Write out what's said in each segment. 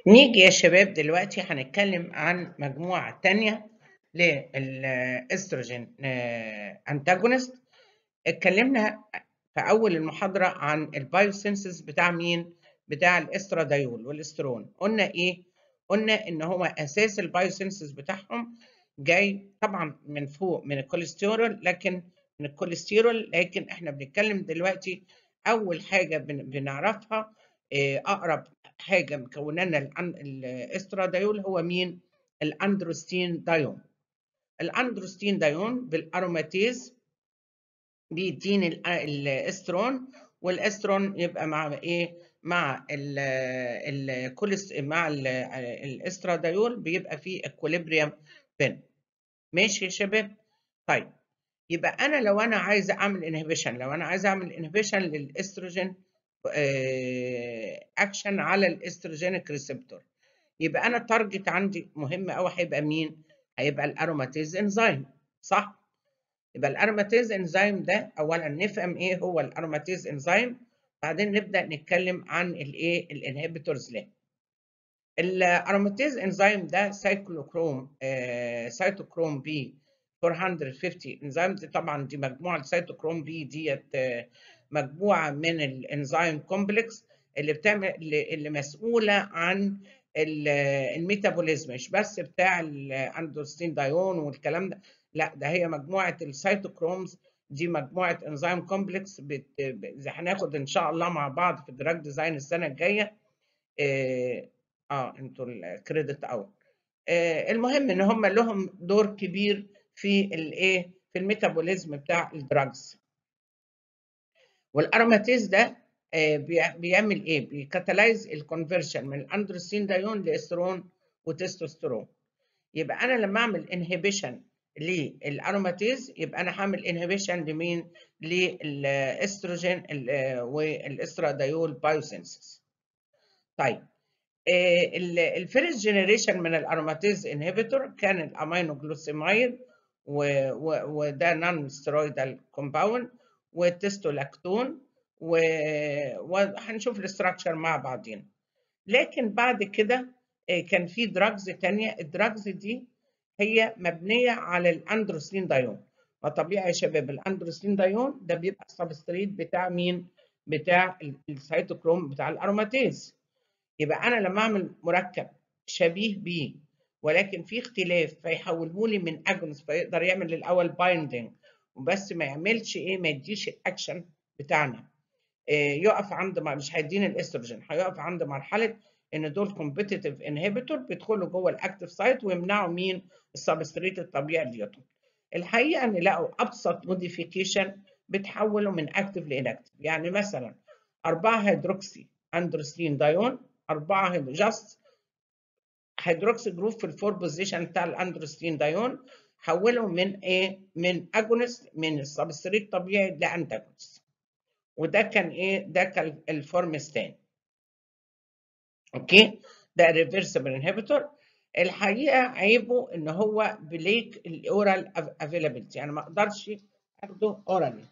نيجي يا شباب دلوقتي هنتكلم عن مجموعة تانية للاستروجين انتاجونست اتكلمنا في اول المحاضرة عن البايوسينسز بتاع مين بتاع الاسترادايول والاسترون قلنا ايه قلنا ان هو اساس البايوسينسز بتاعهم جاي طبعا من فوق من الكوليسترول لكن من الكوليسترول لكن احنا بنتكلم دلوقتي اول حاجة بنعرفها اقرب حاجه مكونه لنا الاسترادايول هو مين؟ الاندروستين دايون. الاندروستين دايون بالاروماتيز بيديني الاسترون والاسترون يبقى مع ايه؟ مع ال ال مع الاسترادايول بيبقى فيه اكوليبريم بين. ماشي يا شباب؟ طيب يبقى انا لو انا عايز اعمل انهبيشن لو انا عايز اعمل انهبيشن للاستروجين اكشن على الاستروجينيك ريسبتور يبقى انا التارجت عندي مهم قوي هيبقى مين هيبقى الاروماتيز انزيم صح يبقى الاروماتيز انزيم ده اولا نفهم ايه هو الاروماتيز انزيم بعدين نبدا نتكلم عن الايه الانهبيتورز له الاروماتيز انزيم ده سايكلوكروم آه سيتوكروم بي 450 انزيم دي طبعا دي مجموعه السيتوكروم بي ديت آه مجموعه من الانزيم كومبلكس اللي بتعمل اللي مسؤوله عن الميتابوليزم مش بس بتاع الاندروستين دايون والكلام ده لا ده هي مجموعه السيتوكرومز دي مجموعه انزيم كومبلكس بت... هناخد ان شاء الله مع بعض في الدراج ديزاين السنه الجايه اه, آه انتوا الكريدت اوت آه المهم ان هم لهم دور كبير في الايه في الميتابوليزم بتاع الدراجز والاروماتيز ده بيعمل ايه؟ بيكاتالايز الكونفرشن من الاندروستين دايون لاسترون وتستوستيرون. يبقى انا لما اعمل انهبيشن للاروماتيز يبقى انا هعمل انهبيشن لمين؟ للاستروجين والاسترادايول بايوسينسز. طيب الفيرست جنريشن من الاروماتيز انهبيتور كان الامينو جلوسيمايد وده نون ستيرويدال كومباوند والتستولاكتون وهنشوف الاستراكشر مع بعضين لكن بعد كده كان في دراجز تانية الدراجز دي هي مبنية على الاندروسلين دايون فطبيعي يا شباب الاندروسلين دايون ده بيبقى السبستريت بتاع مين؟ بتاع السيتوكروم بتاع الاروماتيز يبقى انا لما اعمل مركب شبيه بيه ولكن في اختلاف فيحوله لي من اجونس فيقدر يعمل الاول بايندنج وبس ما يعملش ايه ما يديش الاكشن بتاعنا إيه يقف عند ما مش هيديني الاستروجين هيقف عند مرحله ان دول كومبيتيتيف انهبيتور بيدخلوا جوه الاكتيف سايت ويمنعوا مين السبستريت الطبيعي ديتهم الحقيقه ان لقوا ابسط موديفيكيشن بتحوله من اكتيف لانكتيف يعني مثلا 4 هيدروكسي اندروستين دايون 4 جاست هيدروكسي جروب في الفور بوزيشن بتاع الاندروستين دايون حولهم من ايه من اجونست من السبستريت الطبيعي لانتاجونست وده كان ايه ده كان الفورمستان اوكي ده ريفرسبل انهبيتور الحقيقه عيبه ان هو بليك الاورال افيلابيلتي يعني ما اقدرش اخده اورالي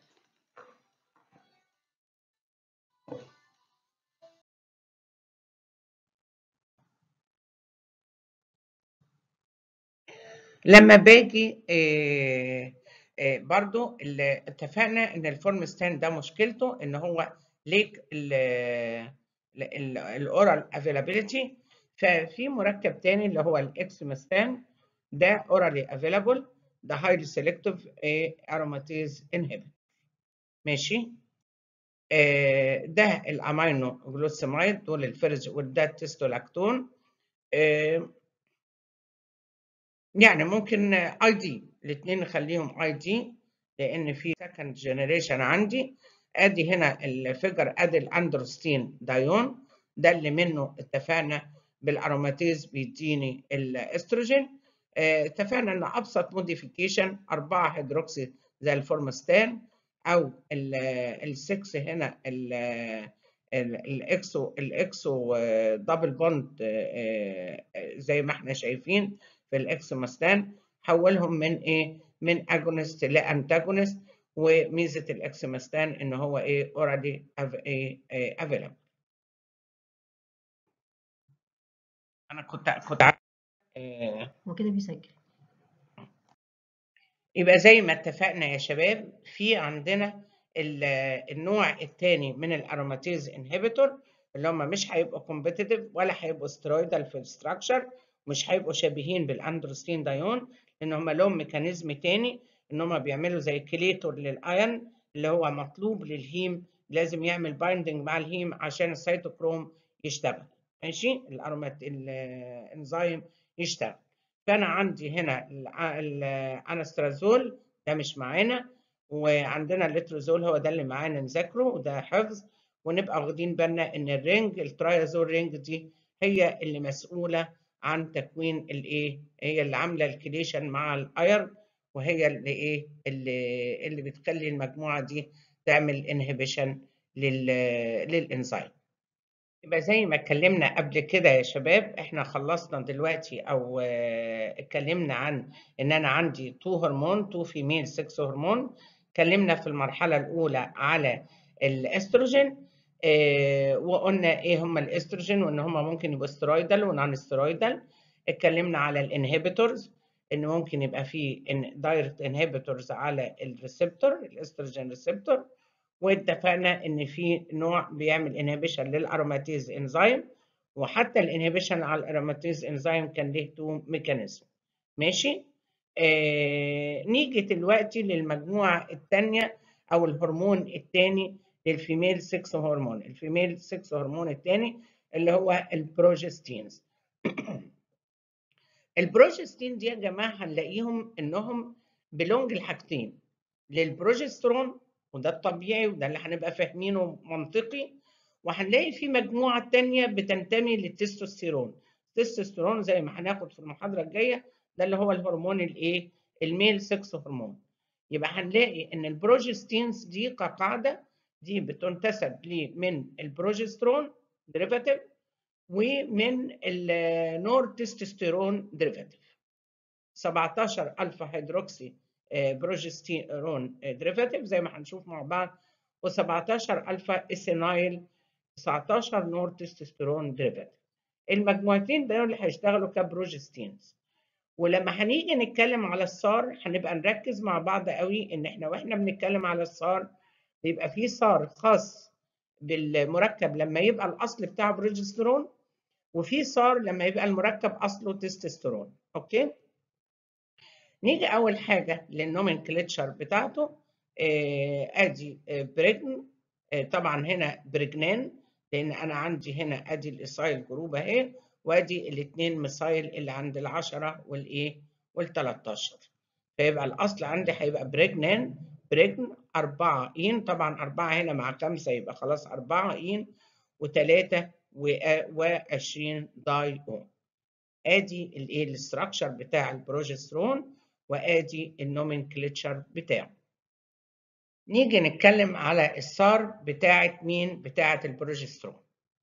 لما باجي إيه إيه برضو اتفقنا ان الفورمستان ده مشكلته ان هو ليك الاورال افيلابيلتي ففي مركب تاني اللي هو الاكسمستان ده اورالي افيلابل ده هايلي سيلكتيف اروماتيز انهبيتور ماشي إيه ده الامينو جلوسيمايد دول الفرز وده التستولاكتون يعني ممكن اي دي الاثنين نخليهم اي دي لان في سكند جنريشن عندي ادي هنا الفيجر ادي الاندروستين دايون ده اللي منه اتفقنا بالاروماتيز بيديني الاستروجين اتفقنا ان ابسط موديفيكيشن 4 هيدروكسي زي الفورمستان او ال6 هنا الاكسو الاكسو دبل بوند زي ما احنا شايفين في الاكسمستان حولهم من ايه من اجونست لانتاجونست وميزه الاكسمستان ان هو ايه اوريدي افيلابل انا كنت كنت عارف آه، هو كده بيسجل يبقى زي ما اتفقنا يا شباب في عندنا ال- النوع الثاني من الاروماتيز انهبيتور اللي هم مش هيبقوا كومبيتيتيف ولا هيبقوا سترويدال في الستراكشر مش هيبقوا شبيهين بالاندروستين دايون لان هم لهم ميكانيزم تاني ان هم بيعملوا زي كليتور للايون اللي هو مطلوب للهيم لازم يعمل بايندنج مع الهيم عشان السيتوكروم يشتغل ماشي الارومات الانزيم يشتغل فانا عندي هنا الع- الانسترازول ده مش معانا وعندنا الليتروزول هو ده اللي معانا نذاكره وده حفظ ونبقى واخدين بالنا ان الرينج الترايازول رينج دي هي اللي مسؤوله عن تكوين الايه هي اللي عامله الكليشن مع الايرن وهي اللي ايه اللي اللي بتخلي المجموعه دي تعمل انهبيشن لل للانزيم يبقى زي ما اتكلمنا قبل كده يا شباب احنا خلصنا دلوقتي او آه، اتكلمنا عن ان انا عندي 2 هرمون 2 فيميل 6 هرمون اتكلمنا في المرحله الاولى على الاستروجين آه، وقلنا ايه هم الاستروجين وان هم ممكن يبقوا سترويدال ونون سترويدال اتكلمنا على الانهبيتورز ان ممكن يبقى في دايركت انهبيتورز على الريسبتور الاستروجين ريسبتور واتفقنا ان في نوع بيعمل انهبيشن للاروماتيز انزيم وحتى الانهبيشن على الاروماتيز انزيم كان له تو ميكانيزم ماشي آه نيجي دلوقتي للمجموعه الثانيه او الهرمون الثاني للفيميل 6 هرمون الفيميل 6 هرمون الثاني اللي هو البروجستينز البروجستين دي يا جماعه هنلاقيهم انهم بلونج لحاجتين للبروجسترون وده الطبيعي وده اللي هنبقى فاهمينه منطقي وهنلاقي في مجموعه تانية بتنتمي للتستوستيرون التستوستيرون زي ما هناخد في المحاضره الجايه ده اللي هو الهرمون الايه الميل 6 هرمون يبقى هنلاقي ان البروجستينز دي كقاعده دي بتنتسب لي من البروجسترون ديريفاتيف ومن النور تستوستيرون ديريفاتيف 17 الفا هيدروكسي آه، بروجستيرون آه، ديريفاتيف زي ما هنشوف مع بعض و17 الفا اسينايل 19 نور تستوستيرون ديريفاتيف المجموعتين دول اللي هيشتغلوا كبروجستينز ولما هنيجي نتكلم على السار هنبقى نركز مع بعض قوي ان احنا واحنا بنتكلم على السار بيبقى في سار خاص بالمركب لما يبقى الاصل بتاعه بروجسترون وفي سار لما يبقى المركب اصله تستوستيرون اوكي نيجي اول حاجه للنومنكلتشر بتاعته آه، ادي آه، بريجن آه، طبعا هنا بريجنان لان انا عندي هنا ادي الايسايل جروب اهي وادي الاثنين ميسايل اللي عند العشرة والايه وال13 فيبقى الاصل عندي هيبقى بريجنان بريجن 4 اين طبعا 4 هنا مع 5 يبقى خلاص 4 اين و3 و20 داي اون ادي الايه الاستراكشر بتاع البروجسترون وادي النومنكلتشر بتاعه نيجي نتكلم على السار بتاعه مين بتاعه البروجسترون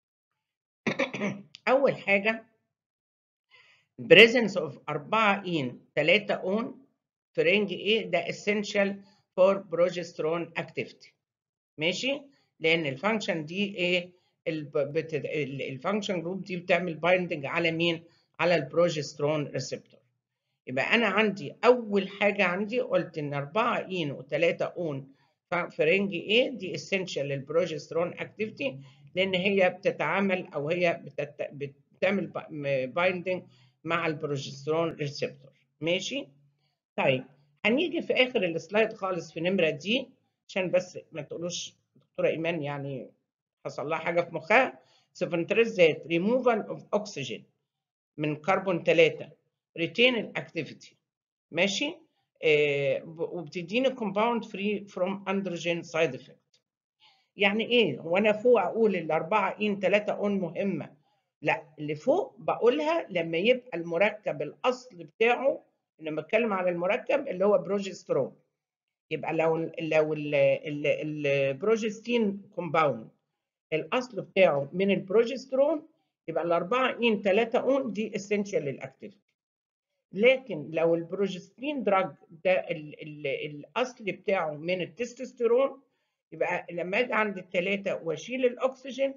اول حاجه presence of 4 in 3 on في رينج ايه ده essential for progesterone activity ماشي لان الفانكشن دي ايه الفانكشن جروب دي بتعمل بايندنج على مين على البروجسترون ريسبتور يبقى انا عندي اول حاجه عندي قلت ان 4 ان و3 اون في رينج ايه دي اسينشال للبروجسترون اكتيفيتي لان هي بتتعامل او هي بتت... بتعمل بايندنج مع البروجسترون ريسبتور ماشي طيب هنيجي في اخر السلايد خالص في نمره دي عشان بس ما تقولوش دكتوره ايمان يعني حصل لها حاجه في مخها سفنتريز ذات ريموفال اوف اوكسجين من كربون 3 ريتين الاكتيفيتي ماشي آه وبتديني كومباوند فري فروم اندروجين سايد افكت يعني ايه هو انا فوق اقول الاربعه ان 3 اون مهمه لا اللي فوق بقولها لما يبقى المركب الاصل بتاعه لما اتكلم على المركب اللي هو بروجسترون يبقى لو لو البروجستين كومباوند الاصل بتاعه من البروجسترون يبقى الاربعه ان 3 اون دي اسينشال للاكتيفيتي لكن لو البروجستين دراج ده ال ال الاصل بتاعه من التستوستيرون يبقى لما اجي عند الثلاثه واشيل الاكسجين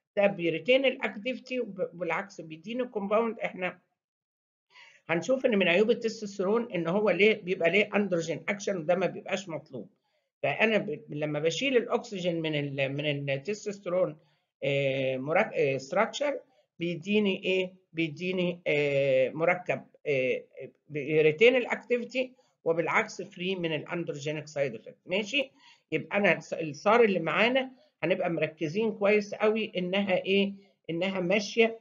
ده بيريتين الاكتيفيتي وبالعكس بيديني كومباوند احنا هنشوف ان من عيوب التستوستيرون ان هو ليه بيبقى ليه اندروجين اكشن وده ما بيبقاش مطلوب فانا ب... لما بشيل الاكسجين من ال... من التستوستيرون آه مرك... آه ستراكشر بيديني ايه بيديني آه مركب بيريتين الاكتيفيتي وبالعكس فري من الاندروجينيك سايد افكت ماشي يبقى انا الصار اللي معانا هنبقى مركزين كويس قوي انها ايه انها ماشيه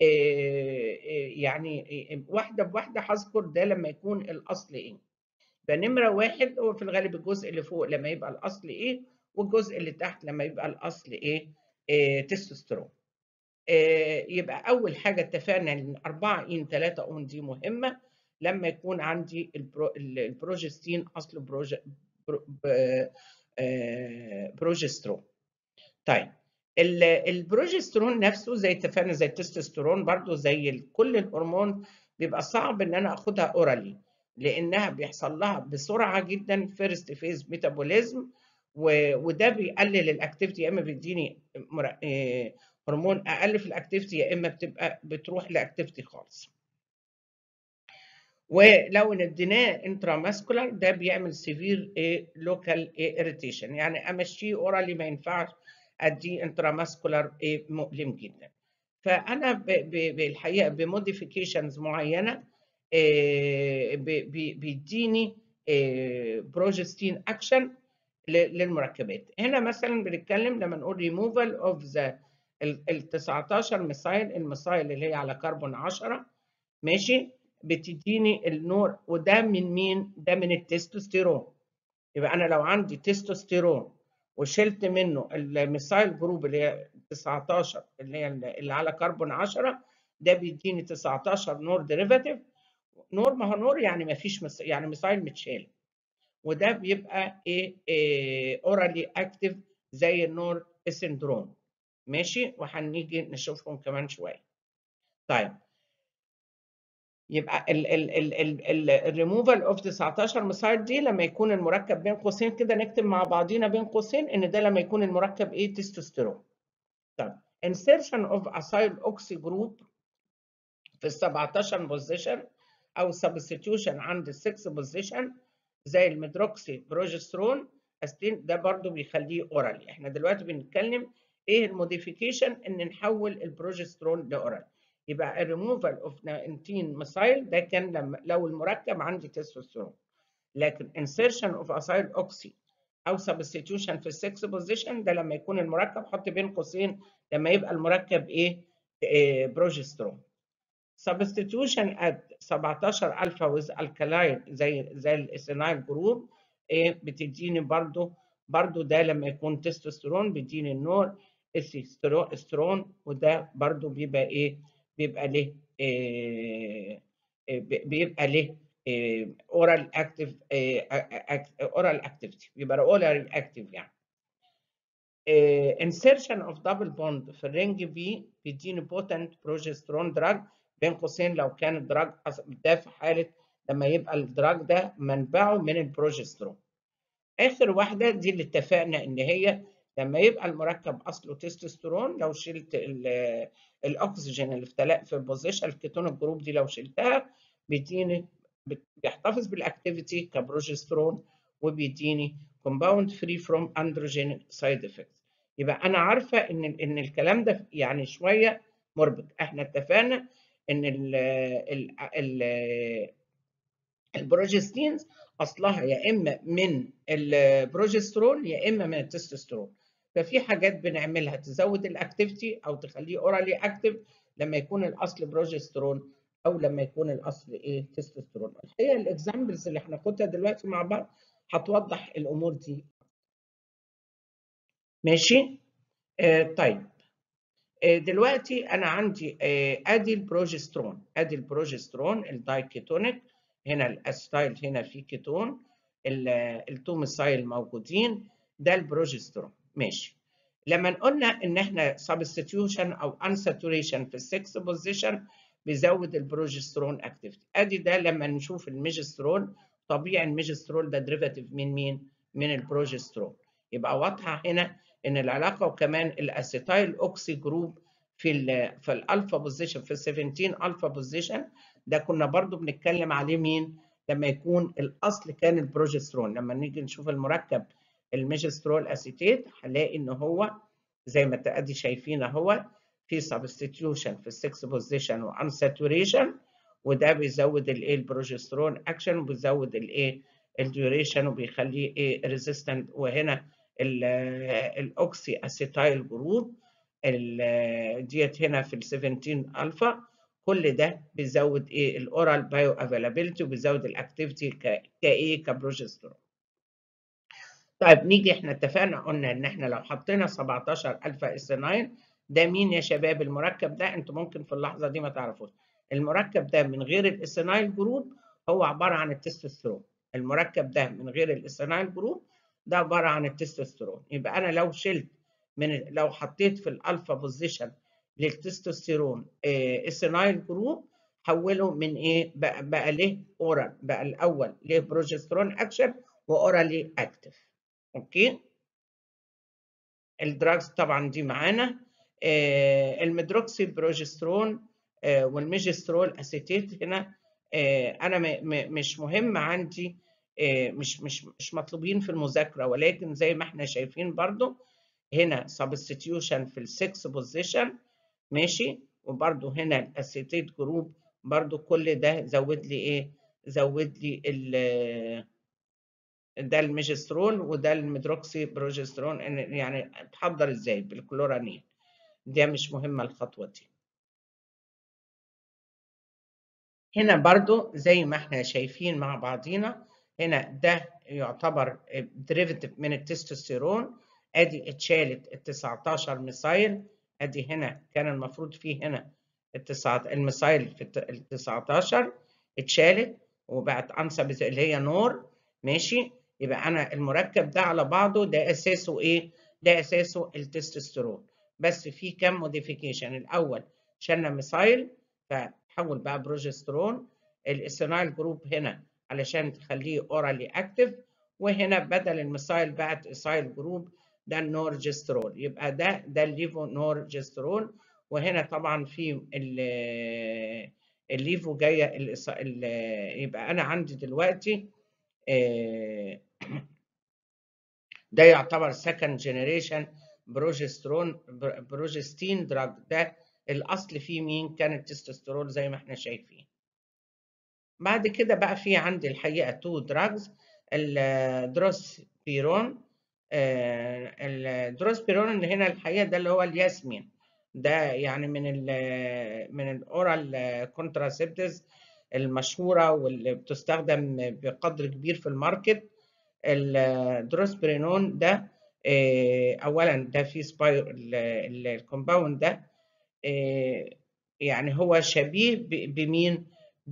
يعني واحده بواحده هذكر ده لما يكون الاصل ايه فنمره واحد هو في الغالب الجزء اللي فوق لما يبقى الاصل ايه والجزء اللي تحت لما يبقى الاصل ايه, إيه تستوستيرون إيه يبقى اول حاجه اتفقنا ان 4 ان 3 اون دي مهمه لما يكون عندي البرو البروجستين اصله بروج برو بروجسترون طيب البروجسترون نفسه زي اتفقنا زي التستوستيرون برضو زي كل الهرمون بيبقى صعب ان انا اخدها اورالي لانها بيحصل لها بسرعه جدا فيرست فيز ميتابوليزم وده بيقلل الاكتيفيتي يا اما بيديني هرمون اقل في الاكتيفيتي يا اما بتبقى بتروح لاكتيفيتي خالص ولو اديناه انتراماسكولار ده بيعمل سيفير لوكال اريتيشن يعني امشيه اورالي ما ينفعش ادي انتراماسكولار مؤلم جدا فانا بالحقيقه بموديفيكيشنز معينه بيديني بروجستين اكشن للمركبات هنا مثلا بنتكلم لما نقول ريموفال اوف ذا ال 19 ميثايل الميثايل اللي هي على كربون 10 ماشي بتديني النور وده من مين ده من التستوستيرون يبقى انا لو عندي تستوستيرون وشلت منه الميثايل جروب اللي هي 19 اللي هي اللي على كربون 10 ده بيديني 19 نور ديريفاتيف نور ما هو نور يعني ما فيش مس... يعني ميثايل متشال وده بيبقى ايه, إيه اورالي اكتف زي النور سندروم ماشي وهنيجي نشوفهم كمان شويه طيب يبقى الريموفال اوف 19 ميثايل دي لما يكون المركب بين قوسين كده نكتب مع بعضينا بين قوسين ان ده لما يكون المركب ايه تستوستيرون طيب insertion of acyl oxy group في ال 17 بوزيشن او substitution عند ال 6 بوزيشن زي الميدروكسي بروجسترون استين ده برضو بيخليه اورال احنا دلوقتي بنتكلم ايه الموديفيكيشن ان نحول البروجسترون لاورال يبقى الريموفال اوف 19 ميثايل ده كان لما لو المركب عندي تستوستيرون لكن insertion of acyl oxy او substitution في السكس بوزيشن ده لما يكون المركب حط بين قوسين لما يبقى المركب ايه, إيه بروجسترون substitution at 17 الفا with alkaline زي زي الاسينايل جروب ايه بتديني برضو برضو ده لما يكون تستوستيرون بيديني النور استرون وده برضو بيبقى ايه بيبقى له إيه بيبقى له اورال اكتف اورال اكتيفيتي بيبقى اورال اكتيف يعني insertion of double bond في الرينج بي بيديني بوتنت بروجسترون دراج بين قوسين لو كان الدراج ده في حاله لما يبقى الدراج ده منبعه من البروجسترون اخر واحده دي اللي اتفقنا ان هي لما يبقى المركب اصله تستوستيرون لو شلت الاكسجين اللي في في البوزيشن الكيتون الجروب دي لو شلتها بيديني بيحتفظ بالاكتيفيتي كبروجسترون وبيديني كومباوند فري فروم اندروجين سايد افكتس يبقى انا عارفه ان ان الكلام ده يعني شويه مربك احنا اتفقنا ان ال ال ال البروجستينز اصلها يا اما من البروجسترون يا اما من التستوستيرون ففي حاجات بنعملها تزود الاكتيفيتي او تخليه اورالي اكتف لما يكون الاصل بروجسترون او لما يكون الاصل ايه تستوستيرون الحقيقه الاكزامبلز اللي هناخدها دلوقتي مع بعض هتوضح الامور دي ماشي آه طيب آه دلوقتي انا عندي آه ادي البروجسترون ادي البروجسترون الدايكيتونيك هنا الاسيتايل هنا في كيتون التو ميثايل موجودين ده البروجسترون ماشي لما قلنا ان احنا سبستيتيوشن او انساتوريشن في السكس بوزيشن بيزود البروجسترون اكتيفيتي ادي ده لما نشوف الميجسترون طبيعي الميجسترون ده ديريفاتيف من مين من البروجسترون يبقى واضحه هنا ان العلاقه وكمان الاسيتايل اوكسي جروب في ال في الالفا بوزيشن في ال 17 الفا بوزيشن ده كنا برضو بنتكلم عليه مين لما يكون الاصل كان البروجسترون لما نيجي نشوف المركب الميجسترول اسيتيت هنلاقي ان هو زي ما ادي شايفين اهو في سبستيتيوشن في السكس بوزيشن وان ساتوريشن وده بيزود الايه البروجسترون اكشن وبيزود الايه الديوريشن وبيخليه ايه ريزيستنت وهنا الاوكسي اسيتايل جروب ديت هنا في ال 17 الفا كل ده بيزود ايه الاورال بايو افيلابيلتي وبيزود الاكتيفيتي كايه كبروجسترون طيب نيجي احنا اتفقنا قلنا ان احنا لو حطينا 17 الفا اس 9 ده مين يا شباب المركب ده انتوا ممكن في اللحظه دي ما تعرفوش المركب ده من غير الاسينايل جروب هو عباره عن التستوستيرون المركب ده من غير الاسينايل جروب ده عباره عن التستوستيرون يبقى انا لو شلت من لو حطيت في الالفا بوزيشن للتستوستيرون اسينايل جروب حوله من ايه بقى, بقى ليه اورال بقى الاول ليه بروجسترون اكشن واورالي اكتف اوكي الدراجز طبعا دي معانا آه الميدروكسي بروجسترون آه والميجسترول اسيتيت هنا آه انا م م مش مهم عندي مش مش مش مطلوبين في المذاكره ولكن زي ما احنا شايفين برضو هنا سبستيتيوشن في السكس بوزيشن ماشي وبرضو هنا الاسيتيت جروب برضو كل ده زود لي ايه زود لي ال ده الميجسترول وده الميدروكسي بروجسترون يعني تحضر ازاي بالكلورانين ده مش مهمه الخطوه دي هنا برضو زي ما احنا شايفين مع بعضينا هنا ده يعتبر ديريفيتيف من التستوستيرون ادي اتشالت ال 19 ميثايل ادي هنا كان المفروض فيه هنا التسعة الميثايل في ال 19 اتشالت وبقت انسب اللي هي نور ماشي يبقى انا المركب ده على بعضه ده اساسه ايه؟ ده اساسه التستوستيرون بس في كام موديفيكيشن الاول شلنا ميثايل فتحول بقى بروجسترون الاسينايل جروب هنا علشان تخليه اورالي اكتف وهنا بدل الميثايل بقت اسايل جروب ده النورجسترون يبقى ده ده الليفو نورجسترون وهنا طبعا في الليفو جايه يبقى انا عندي دلوقتي ده يعتبر سكند جنريشن بروجسترون بروجستين دراج ده الاصل فيه مين كان التستوستيرون زي ما احنا شايفين بعد كده بقى في عندي الحقيقه تو دراجز الدروسبيرون الدروسبيرون اللي هنا الحقيقه ده اللي هو الياسمين ده يعني من ال من الاورال كونتراسيبتيفز المشهوره واللي بتستخدم بقدر كبير في الماركت الدروسبرينون ده اولا ده في سباير الكومباوند ده يعني هو شبيه بمين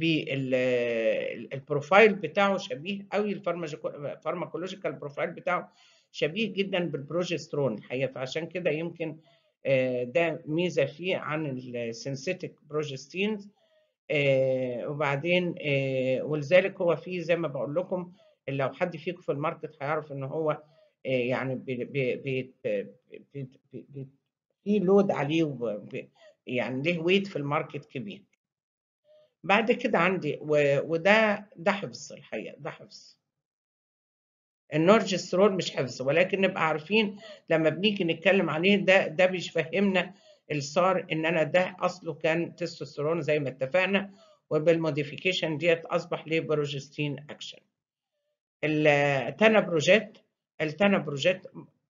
بالبروفايل بتاعه شبيه قوي الفارماكولوجيكال بروفايل بتاعه شبيه جدا بالبروجسترون الحقيقه فعشان كده يمكن ده ميزه فيه عن السنسيتيك بروجستينز وبعدين ولذلك هو فيه زي ما بقول لكم لو حد فيكم في الماركت هيعرف ان هو يعني بي بي بي بي بي في لود عليه يعني ليه ويت في الماركت كبير بعد كده عندي وده ده حفظ الحقيقه ده حفظ النورجسترون مش حفظ ولكن نبقى عارفين لما بنيجي نتكلم عليه ده ده بيفهمنا الصار ان انا ده اصله كان تستوستيرون زي ما اتفقنا وبالموديفيكيشن ديت اصبح ليه بروجستين اكشن التانابروجيت التانابروجيت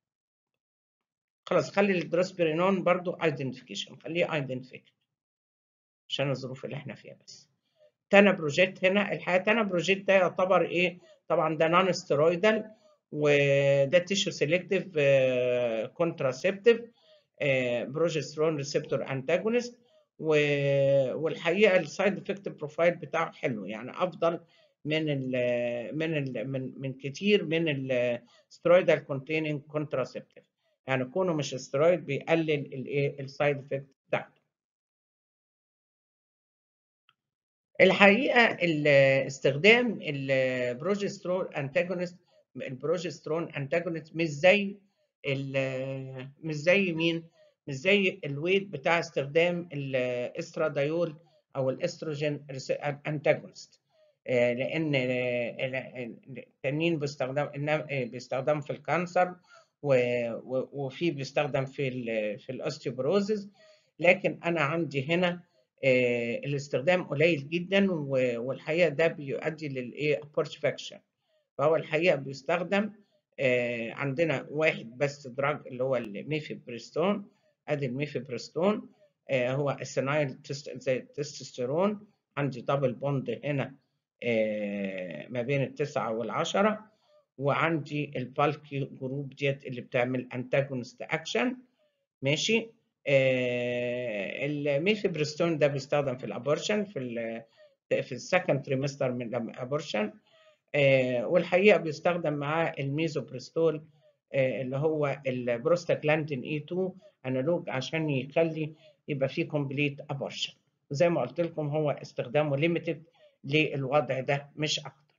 خلاص خلي الدروسبرينون برضو ايدنتيفيكيشن خليه ايدنتيفيكيشن عشان الظروف اللي احنا فيها بس تانابروجيت هنا الحقيقه تانابروجيت ده يعتبر ايه طبعا ده نون ستيرويدال وده تيشو سيلكتيف كونتراسيبتيف بروجسترون ريسبتور انتاجونست والحقيقه السايد افكت بروفايل بتاعه حلو يعني افضل من ال من ال من من كتير من السترويدال كونتيننج كونتراسيبتيف يعني كونه مش سترويد بيقلل الايه السايد افكت بتاعته الحقيقه استخدام البروجسترون انتاجونست البروجسترون انتاجونست مش زي مش زي مين زي الويت بتاع استخدام الاسترادايول او الاستروجين انتاجونست لان التانيين بيستخدم بيستخدم في الكانسر وفي بيستخدم في ال في الاوستيوبروزيس لكن انا عندي هنا الاستخدام قليل جدا والحقيقه ده بيؤدي للايه بورتفاكشن فهو الحقيقه بيستخدم عندنا واحد بس دراج اللي هو الميفيبريستون ادي الميفيبريستون هو السينايل زي التستوستيرون عندي دبل بوند هنا ما بين التسعة والعشرة وعندي البالكي جروب ديت اللي بتعمل انتاجونست اكشن ماشي آه الميفيبرستون ده بيستخدم في الابورشن في ال في السكند تريمستر من الابورشن آه والحقيقه بيستخدم معاه الميزوبرستول آه اللي هو البروستاجلاندين اي 2 انالوج عشان يخلي يبقى فيه كومبليت ابورشن زي ما قلت لكم هو استخدامه ليميتد للوضع ده مش اكتر